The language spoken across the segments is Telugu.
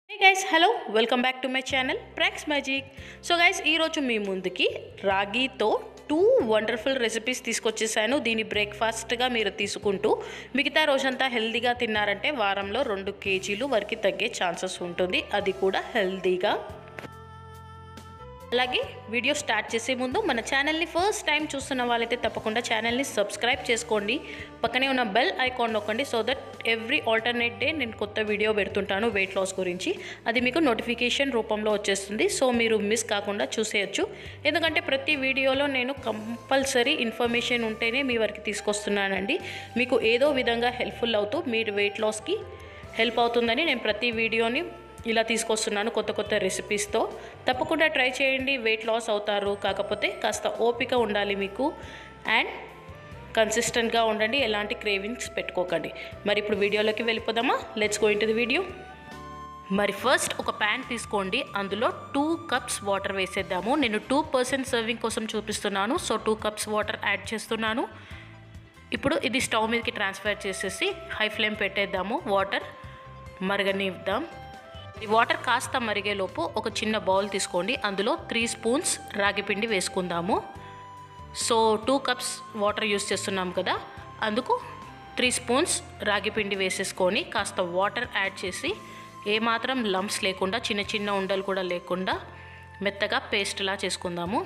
hey guys hello welcome back to my channel Prax Magic so guys ఈరోజు మీ ముందుకి రాగితో టూ వండర్ఫుల్ రెసిపీస్ తీసుకొచ్చేసాను దీని బ్రేక్ఫాస్ట్గా మీరు తీసుకుంటూ మిగతా రోజంతా హెల్తీగా తిన్నారంటే వారంలో రెండు కేజీలు వరకు తగ్గే ఛాన్సెస్ ఉంటుంది అది కూడా హెల్తీగా అలాగే వీడియో స్టార్ట్ చేసే ముందు మన ఛానల్ని ఫస్ట్ టైం చూస్తున్న వాళ్ళైతే తప్పకుండా ఛానల్ని సబ్స్క్రైబ్ చేసుకోండి పక్కనే ఉన్న బెల్ ఐకాన్ నొక్కండి so that every alternate day నేను కొత్త వీడియో పెడుతుంటాను వెయిట్ లాస్ గురించి అది మీకు నోటిఫికేషన్ రూపంలో వచ్చేస్తుంది సో మీరు మిస్ కాకుండా చూసేయచ్చు ఎందుకంటే ప్రతి వీడియోలో నేను కంపల్సరీ ఇన్ఫర్మేషన్ ఉంటేనే మీ వరకు తీసుకొస్తున్నానండి మీకు ఏదో విధంగా హెల్ప్ఫుల్ అవుతూ మీరు వెయిట్ లాస్కి హెల్ప్ అవుతుందని నేను ప్రతి వీడియోని ఇలా తీసుకొస్తున్నాను కొత్త కొత్త రెసిపీస్తో తప్పకుండా ట్రై చేయండి వెయిట్ లాస్ అవుతారు కాకపోతే కాస్త ఓపిక ఉండాలి మీకు అండ్ కన్సిస్టెంట్గా ఉండండి ఎలాంటి క్రేవింగ్స్ పెట్టుకోకండి మరి ఇప్పుడు వీడియోలోకి వెళ్ళిపోదామా let's go into the video మరి ఫస్ట్ ఒక ప్యాన్ తీసుకోండి అందులో టూ కప్స్ వాటర్ వేసేద్దాము నేను టూ పర్సెంట్ సర్వింగ్ కోసం చూపిస్తున్నాను so two cups water add చేస్తున్నాను ఇప్పుడు ఇది స్టవ్ మీదకి ట్రాన్స్ఫర్ చేసేసి హై ఫ్లేమ్ పెట్టేద్దాము వాటర్ మరగనిద్దాం ఈ వాటర్ కాస్త మరిగేలోపు ఒక చిన్న బౌల్ తీసుకోండి అందులో త్రీ స్పూన్స్ రాగి పిండి వేసుకుందాము so two cups water use చేస్తున్నాం కదా అందుకు త్రీ స్పూన్స్ రాగి పిండి వేసేసుకొని కాస్త వాటర్ యాడ్ చేసి ఏమాత్రం లంప్స్ లేకుండా చిన్న చిన్న ఉండలు కూడా లేకుండా మెత్తగా పేస్ట్లా చేసుకుందాము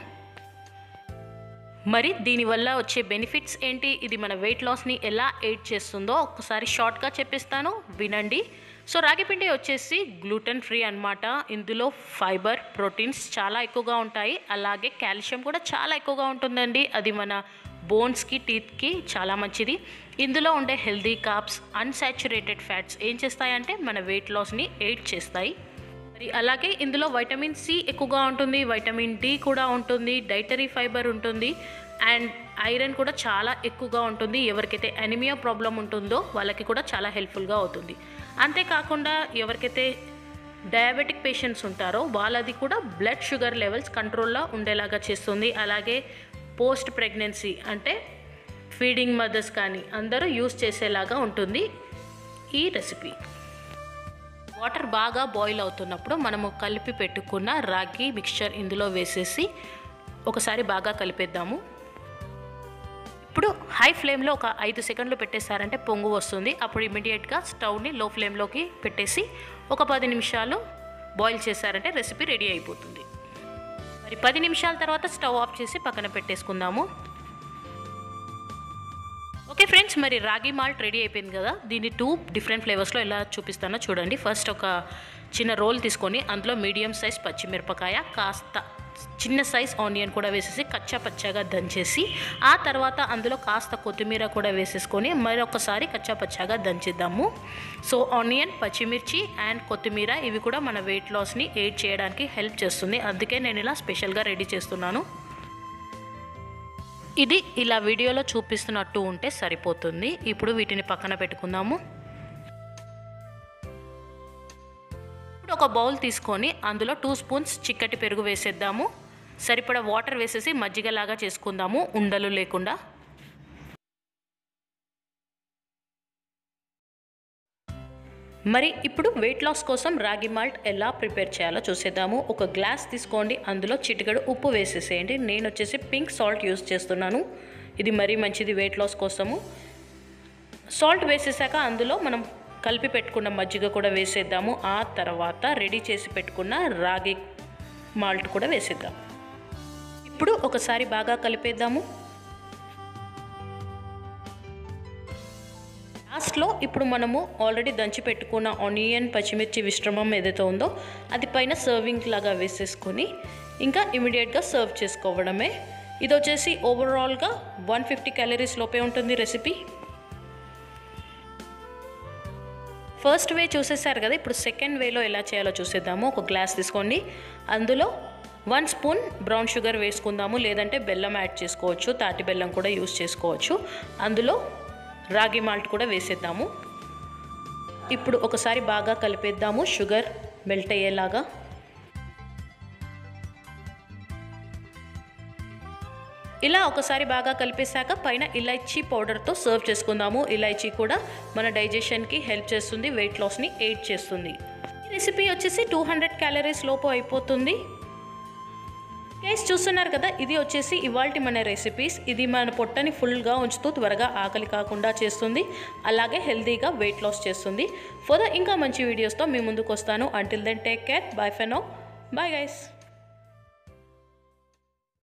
మరి దీనివల్ల వచ్చే బెనిఫిట్స్ ఏంటి ఇది మన వెయిట్ లాస్ని ఎలా ఎయిడ్ చేస్తుందో ఒకసారి షార్ట్గా చెప్పిస్తాను వినండి సో రాగిపిండి వచ్చేసి గ్లూటెన్ ఫ్రీ అన్నమాట ఇందులో ఫైబర్ ప్రోటీన్స్ చాలా ఎక్కువగా ఉంటాయి అలాగే కాల్షియం కూడా చాలా ఎక్కువగా ఉంటుందండి అది మన బోన్స్కి టీత్కి చాలా మంచిది ఇందులో ఉండే హెల్దీ కాప్స్ అన్సాచురేటెడ్ ఫ్యాట్స్ ఏం చేస్తాయంటే మన వెయిట్ లాస్ని ఎయిడ్ చేస్తాయి మరి అలాగే ఇందులో వైటమిన్ సి ఎక్కువగా ఉంటుంది వైటమిన్ డి కూడా ఉంటుంది డైటరీ ఫైబర్ ఉంటుంది అండ్ ఐరన్ కూడా చాలా ఎక్కువగా ఉంటుంది ఎవరికైతే ఎనిమియా ప్రాబ్లం ఉంటుందో వాళ్ళకి కూడా చాలా హెల్ప్ఫుల్గా అవుతుంది అంతేకాకుండా ఎవరికైతే డయాబెటిక్ పేషెంట్స్ ఉంటారో వాళ్ళది కూడా బ్లడ్ షుగర్ లెవెల్స్ కంట్రోల్లో ఉండేలాగా చేస్తుంది అలాగే పోస్ట్ ప్రెగ్నెన్సీ అంటే ఫీడింగ్ మదర్స్ కానీ అందరూ యూస్ చేసేలాగా ఉంటుంది ఈ రెసిపీ వాటర్ బాగా బాయిల్ అవుతున్నప్పుడు మనము కలిపి పెట్టుకున్న రాగి మిక్చర్ ఇందులో వేసేసి ఒకసారి బాగా కలిపేద్దాము ఇప్పుడు హై ఫ్లేమ్లో ఒక ఐదు సెకండ్లు పెట్టేశారంటే పొంగు వస్తుంది అప్పుడు ఇమీడియట్గా స్టవ్ని లో ఫ్లేమ్లోకి పెట్టేసి ఒక పది నిమిషాలు బాయిల్ చేశారంటే రెసిపీ రెడీ అయిపోతుంది మరి పది నిమిషాల తర్వాత స్టవ్ ఆఫ్ చేసి పక్కన పెట్టేసుకుందాము ఓకే ఫ్రెండ్స్ మరి రాగి మాల్ట్ రెడీ అయిపోయింది కదా దీన్ని టూ డిఫరెంట్ ఫ్లేవర్స్లో ఎలా చూపిస్తానో చూడండి ఫస్ట్ ఒక చిన్న రోల్ తీసుకొని అందులో మీడియం సైజ్ పచ్చిమిరపకాయ కాస్త చిన్న సైజ్ ఆనియన్ కూడా వేసేసి కచ్చా పచ్చగా దంచేసి ఆ తర్వాత అందులో కాస్త కొత్తిమీర కూడా వేసేసుకొని మరొకసారి కచ్చా పచ్చగా దంచిద్దాము సో ఆనియన్ పచ్చిమిర్చి అండ్ కొత్తిమీర ఇవి కూడా మన వెయిట్ లాస్ని ఎయిడ్ చేయడానికి హెల్ప్ చేస్తుంది అందుకే నేను ఇలా స్పెషల్గా రెడీ చేస్తున్నాను ఇది ఇలా వీడియోలో చూపిస్తున్నట్టు ఉంటే సరిపోతుంది ఇప్పుడు వీటిని పక్కన పెట్టుకుందాము ఇప్పుడు ఒక బౌల్ తీసుకొని అందులో టూ స్పూన్స్ చిక్కటి పెరుగు వేసేద్దాము సరిపడా వాటర్ వేసేసి మజ్జిగలాగా చేసుకుందాము ఉండలు లేకుండా మరి ఇప్పుడు వెయిట్ లాస్ కోసం రాగి మాల్ట్ ఎలా ప్రిపేర్ చేయాలో చూసేద్దాము ఒక గ్లాస్ తీసుకోండి అందులో చిటికెడు ఉప్పు వేసేసేయండి నేను వచ్చేసి పింక్ సాల్ట్ యూస్ చేస్తున్నాను ఇది మరీ మంచిది వెయిట్ లాస్ కోసము సాల్ట్ వేసేసాక అందులో మనం కలిపి పెట్టుకున్న మజ్జిగ కూడా వేసేద్దాము ఆ తర్వాత రెడీ చేసి పెట్టుకున్న రాగి మాల్ట్ కూడా వేసేద్దాం ఇప్పుడు ఒకసారి బాగా కలిపేద్దాము లాస్ట్లో ఇప్పుడు మనము ఆల్రెడీ దంచి పెట్టుకున్న ఆనియన్ పచ్చిమిర్చి మిశ్రమం ఏదైతే ఉందో అది పైన సర్వింగ్ లాగా వేసేసుకొని ఇంకా ఇమీడియట్గా సర్వ్ చేసుకోవడమే ఇది వచ్చేసి ఓవరాల్గా వన్ ఫిఫ్టీ క్యాలరీస్ లోపే ఉంటుంది రెసిపీ ఫస్ట్ వే చూసేసారు కదా ఇప్పుడు సెకండ్ వేలో ఎలా చేయాలో చూసేద్దాము ఒక గ్లాస్ తీసుకోండి అందులో వన్ స్పూన్ బ్రౌన్ షుగర్ వేసుకుందాము లేదంటే బెల్లం యాడ్ చేసుకోవచ్చు తాటి బెల్లం కూడా యూస్ చేసుకోవచ్చు అందులో రాగి మాల్ట్ కూడా వేసేద్దాము ఇప్పుడు ఒకసారి బాగా కలిపేద్దాము షుగర్ మెల్ట్ అయ్యేలాగా ఇలా ఒకసారి బాగా కలిపేశాక పైన ఇలైచీ పౌడర్తో సర్వ్ చేసుకుందాము ఇలైచీ కూడా మన డైజెషన్కి హెల్ప్ చేస్తుంది వెయిట్ లాస్ని ఎయిడ్ చేస్తుంది ఈ రెసిపీ వచ్చేసి టూ హండ్రెడ్ క్యాలరీస్ లోపు అయిపోతుంది కేస్ చూస్తున్నారు కదా ఇది వచ్చేసి ఇవాల్టి మన రెసిపీస్ ఇది మన పొట్టని ఫుల్గా ఉంచుతూ త్వరగా ఆకలి కాకుండా చేస్తుంది అలాగే హెల్తీగా వెయిట్ లాస్ చేస్తుంది ఫర్దర్ ఇంకా మంచి వీడియోస్తో మీ ముందుకు వస్తాను until then take care bye ఫెనో బాయ్ గైస్